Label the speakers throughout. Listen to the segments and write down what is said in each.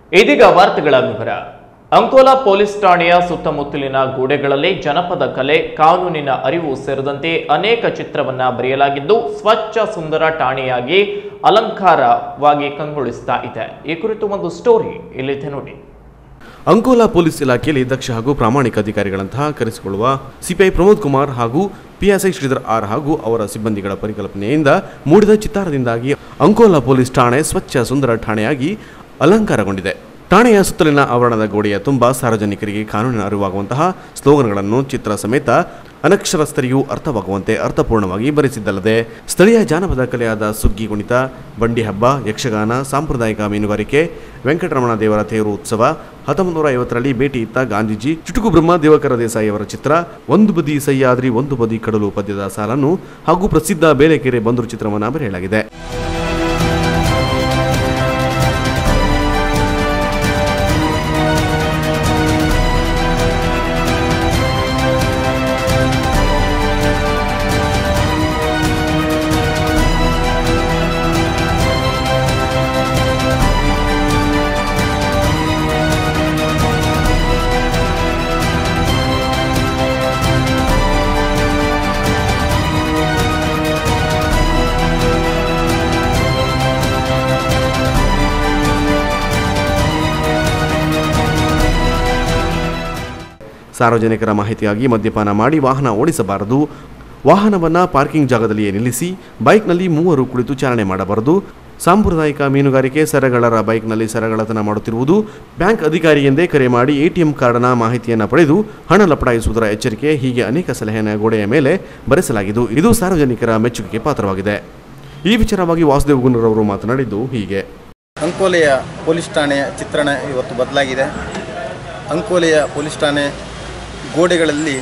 Speaker 1: ಇದೀಗ ವಾರ್ತೆಗಳ ವಿವರ ಅಂಕೋಲಾ ಪೊಲೀಸ್ ಠಾಣೆಯ ಸುತ್ತಮುತ್ತಲಿನ ಗೋಡೆಗಳಲ್ಲಿ ಜನಪದ ಕಲೆ ಕಾನೂನಿನ ಅರಿವು ಸೇರಿದಂತೆ ಅನೇಕ ಚಿತ್ರವನ್ನ ಬರೆಯಲಾಗಿದ್ದು ಸ್ವಚ್ಛ ಸುಂದರ ಠಾಣೆಯಾಗಿ ಅಲಂಕಾರವಾಗಿ ಕಂಗೊಳಿಸ್ತಾ ಇದೆ ಈ ಕುರಿತು ಒಂದು ಸ್ಟೋರಿ ಇಲ್ಲಿದೆ ನೋಡಿ
Speaker 2: ಅಂಕೋಲಾ ಪೊಲೀಸ್ ಇಲಾಖೆಯಲ್ಲಿ ದಕ್ಷ ಹಾಗೂ ಪ್ರಾಮಾಣಿಕ ಅಧಿಕಾರಿಗಳಂತಹ ಕರೆಸಿಕೊಳ್ಳುವ ಸಿಪಿಐ ಪ್ರಮೋದ್ ಕುಮಾರ್ ಹಾಗೂ ಪಿಎಸ್ಐ ಶ್ರೀಧರ್ ಆರ್ ಹಾಗೂ ಅವರ ಸಿಬ್ಬಂದಿಗಳ ಪರಿಕಲ್ಪನೆಯಿಂದ ಮೂಡಿದ ಚಿತ್ತಾರದಿಂದಾಗಿ ಅಂಕೋಲಾ ಪೊಲೀಸ್ ಠಾಣೆ ಸ್ವಚ್ಛ ಸುಂದರ ಠಾಣೆಯಾಗಿ ಅಲಂಕಾರಗೊಂಡಿದೆ ಠಾಣೆಯ ಸುತ್ತಲಿನ ಆವರಣದ ಗೋಡೆಯ ತುಂಬ ಸಾರ್ವಜನಿಕರಿಗೆ ಕಾನೂನಿನ ಅರಿವಾಗುವಂತಹ ಸ್ಲೋಗನ್ಗಳನ್ನು ಚಿತ್ರ ಸಮೇತ ಅನಕ್ಷರಸ್ಥರಿಗೂ ಅರ್ಥವಾಗುವಂತೆ ಅರ್ಥಪೂರ್ಣವಾಗಿ ಬರೆಸಿದ್ದಲ್ಲದೆ ಸ್ಥಳೀಯ ಜಾನಪದ ಕಲೆಯಾದ ಸುಗ್ಗಿ ಕುಣಿತ ಬಂಡಿ ಹಬ್ಬ ಯಕ್ಷಗಾನ ಸಾಂಪ್ರದಾಯಿಕ ಮೀನುಗಾರಿಕೆ ವೆಂಕಟರಮಣ ದೇವರ ತೇರು ಉತ್ಸವ ಹತ್ತೊಂಬತ್ತು ನೂರ ಐವತ್ತರಲ್ಲಿ ಭೇಟಿ ಇತ್ತ ಗಾಂಧೀಜಿ ಚುಟುಕು ಬ್ರಹ್ಮ ದೇವಕರ ದೇಸಾಯಿ ಅವರ ಚಿತ್ರ ಒಂದು ಬದಿ ಸಹ್ಯಾದ್ರಿ ಒಂದು ಬದಿ ಕಡಲು ಪದ್ಯದ ಸಾಲನ್ನು ಹಾಗೂ ಪ್ರಸಿದ್ಧ ಬೇಲೆಕೆರೆ ಬಂದರು ಚಿತ್ರವನ್ನು ಬರೆಯಲಾಗಿದೆ ಸಾರ್ವಜನಿಕರ ಮಾಹಿತಿಯಾಗಿ ಮದ್ಯಪಾನ ಮಾಡಿ ವಾಹನ ಓಡಿಸಬಾರದು ವಾಹನವನ್ನು ಪಾರ್ಕಿಂಗ್ ಜಾಗದಲ್ಲಿಯೇ ನಿಲ್ಲಿಸಿ ಬೈಕ್ನಲ್ಲಿ ಮೂವರು ಕುಳಿತು ಚಾಲನೆ ಮಾಡಬಾರದು ಸಾಂಪ್ರದಾಯಿಕ ಮೀನುಗಾರಿಕೆ ಸರಗಳರ ಬೈಕ್ನಲ್ಲಿ ಸರಗಳತನ ಮಾಡುತ್ತಿರುವುದು ಬ್ಯಾಂಕ್ ಅಧಿಕಾರಿ ಎಂದೇ ಕರೆ ಮಾಡಿ ಎಟಿಎಂ ಕಾರ್ಡ್ನ ಮಾಹಿತಿಯನ್ನು ಪಡೆದು ಹಣ ಲಪಟಾಯಿಸುವುದರ ಎಚ್ಚರಿಕೆ ಹೀಗೆ ಅನೇಕ ಸಲಹೆಯನ್ನು ಗೋಡೆಯ ಮೇಲೆ ಬರೆಸಲಾಗಿದ್ದು ಇದು ಸಾರ್ವಜನಿಕರ ಮೆಚ್ಚುಗೆಗೆ ಪಾತ್ರವಾಗಿದೆ ಈ ವಿಚಾರವಾಗಿ ವಾಸುದೇವ್ ಗುಂಡೂರವರು ಮಾತನಾಡಿದ್ದು ಹೀಗೆ
Speaker 3: ಅಂಕೋಲೆಯ ಪೊಲೀಸ್ ಠಾಣೆಯ ಚಿತ್ರಣ ಇವತ್ತು ಬದಲಾಗಿದೆ ಅಂಕೋಲೆಯ ಪೊಲೀಸ್ ಠಾಣೆ ಗೋಡೆಗಳಲ್ಲಿ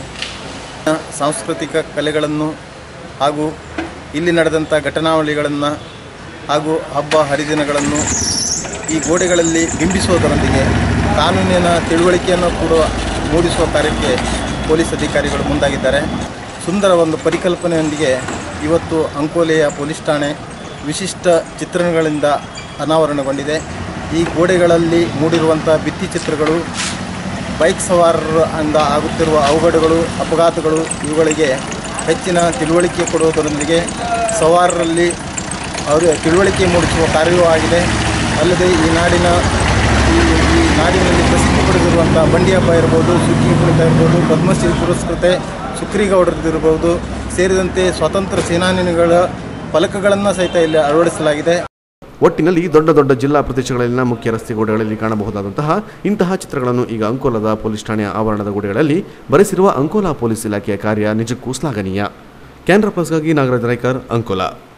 Speaker 3: ಸಾಂಸ್ಕೃತಿಕ ಕಲೆಗಳನ್ನು ಹಾಗೂ ಇಲ್ಲಿ ನಡೆದಂಥ ಘಟನಾವಳಿಗಳನ್ನು ಹಾಗೂ ಹಬ್ಬ ಹರಿದಿನಗಳನ್ನು ಈ ಗೋಡೆಗಳಲ್ಲಿ ಬಿಂಬಿಸುವುದರೊಂದಿಗೆ ಕಾನೂನಿನ ತಿಳುವಳಿಕೆಯನ್ನು ಕೂಡ ಮೂಡಿಸುವ ಕಾರ್ಯಕ್ಕೆ ಪೊಲೀಸ್ ಅಧಿಕಾರಿಗಳು ಮುಂದಾಗಿದ್ದಾರೆ ಸುಂದರ ಒಂದು ಪರಿಕಲ್ಪನೆಯೊಂದಿಗೆ ಇವತ್ತು ಅಂಕೋಲೆಯ ಪೊಲೀಸ್ ಠಾಣೆ ವಿಶಿಷ್ಟ ಚಿತ್ರಣಗಳಿಂದ ಅನಾವರಣಗೊಂಡಿದೆ ಈ ಗೋಡೆಗಳಲ್ಲಿ ಮೂಡಿರುವಂಥ ಭಿತ್ತಿ ಚಿತ್ರಗಳು ಬೈಕ್ ಸವಾರರಿಂದ ಆಗುತ್ತಿರುವ ಅವಘಡಗಳು ಅಪಘಾತಗಳು ಇವುಗಳಿಗೆ ಹೆಚ್ಚಿನ ತಿಳುವಳಿಕೆ ಕೊಡುವುದರೊಂದಿಗೆ ಸವಾರರಲ್ಲಿ ಅವರು ತಿಳುವಳಿಕೆ ಮೂಡಿಸುವ ಕಾರ್ಯವೂ ಆಗಿದೆ ಅಲ್ಲದೆ ಈ ನಾಡಿನ ಈ ಈ ನಾಡಿನಲ್ಲಿ ಪ್ರಸಿದ್ಧಿ ಪಡೆದಿರುವಂಥ ಬಂಡಿ ಹಬ್ಬ ಇರ್ಬೋದು ಸುಗ್ಗಿ ಕುಣಿತ ಇರ್ಬೋದು ಪದ್ಮಶ್ರೀ ಪುರಸ್ಕೃತೆ ಸುಕ್ರಿಗೌಡರದಿರ್ಬೋದು ಸೇರಿದಂತೆ ಸ್ವಾತಂತ್ರ್ಯ ಸೇನಾನಿಗಳ ಫಲಕಗಳನ್ನು ಸಹಿತ ಇಲ್ಲಿ ಅಳವಡಿಸಲಾಗಿದೆ
Speaker 2: ಒಟ್ಟಿನಲ್ಲಿ ದೊಡ್ಡ ದೊಡ್ಡ ಜಿಲ್ಲಾ ಪ್ರದೇಶಗಳಲ್ಲಿನ ಮುಖ್ಯ ರಸ್ತೆ ಗೋಡೆಗಳಲ್ಲಿ ಕಾಣಬಹುದಾದಂತಹ ಇಂತಹ ಚಿತ್ರಗಳನ್ನು ಈಗ ಅಂಕೋಲಾದ ಪೊಲೀಸ್ ಠಾಣೆಯ ಆವರಣದ ಗೋಡೆಗಳಲ್ಲಿ ಬರೆಸಿರುವ ಅಂಕೋಲಾ ಪೊಲೀಸ್ ಇಲಾಖೆಯ ಕಾರ್ಯ ನಿಜಕ್ಕೂ ಶ್ಲಾಘನೀಯ ಕ್ಯಾನ್ರಾ ಪ್ಲಸ್ಗಾಗಿ ನಾಗರಾಜ್ ರೈಕರ್ ಅಂಕೋಲಾ